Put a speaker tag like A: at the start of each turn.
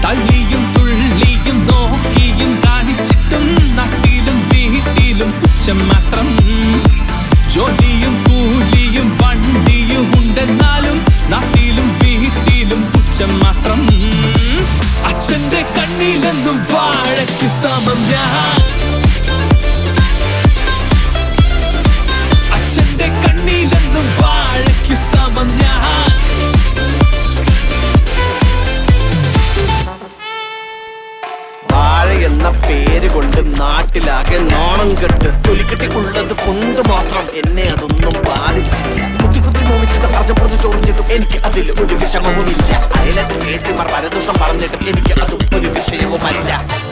A: തള്ളിയും തുള്ളിയും നോക്കിയും കാണിച്ചിട്ടും നാട്ടിലും വീട്ടിലും പുച്ഛം മാത്രം ജോലിയും കൂലിയും വണ്ടിയും ഉണ്ടെന്നാലും നാട്ടിലും വീട്ടിലും പുച്ഛം മാത്രം അച്ഛന്റെ കണ്ണിലെന്നും വാഴയ്ക്ക് സമം ഞാൻ അച്ഛന്റെ കണ്ണിലെന്നും വാഴയ്ക്ക് സമം ഞാൻ
B: വാഴ എന്ന പേര് കൊണ്ട് നാട്ടിലാകെ നാണം കെട്ട് തൊലിക്കെട്ടിക്കുള്ളത് കൊണ്ട് മാത്രം എന്നെ അതൊന്നും ബാധിച്ചില്ല കുത്തി കുത്തി നോവിച്ചിട്ട് പറഞ്ഞ പുറത്ത് ചോദിച്ചിട്ടും എനിക്ക് അതിൽ ഒരു വിഷമവുമില്ല അയലത്തെ ചേച്ചിമാർ പരദൂഷണം പറഞ്ഞിട്ടും എനിക്ക് അതും ഒരു വിഷയവുമല്ല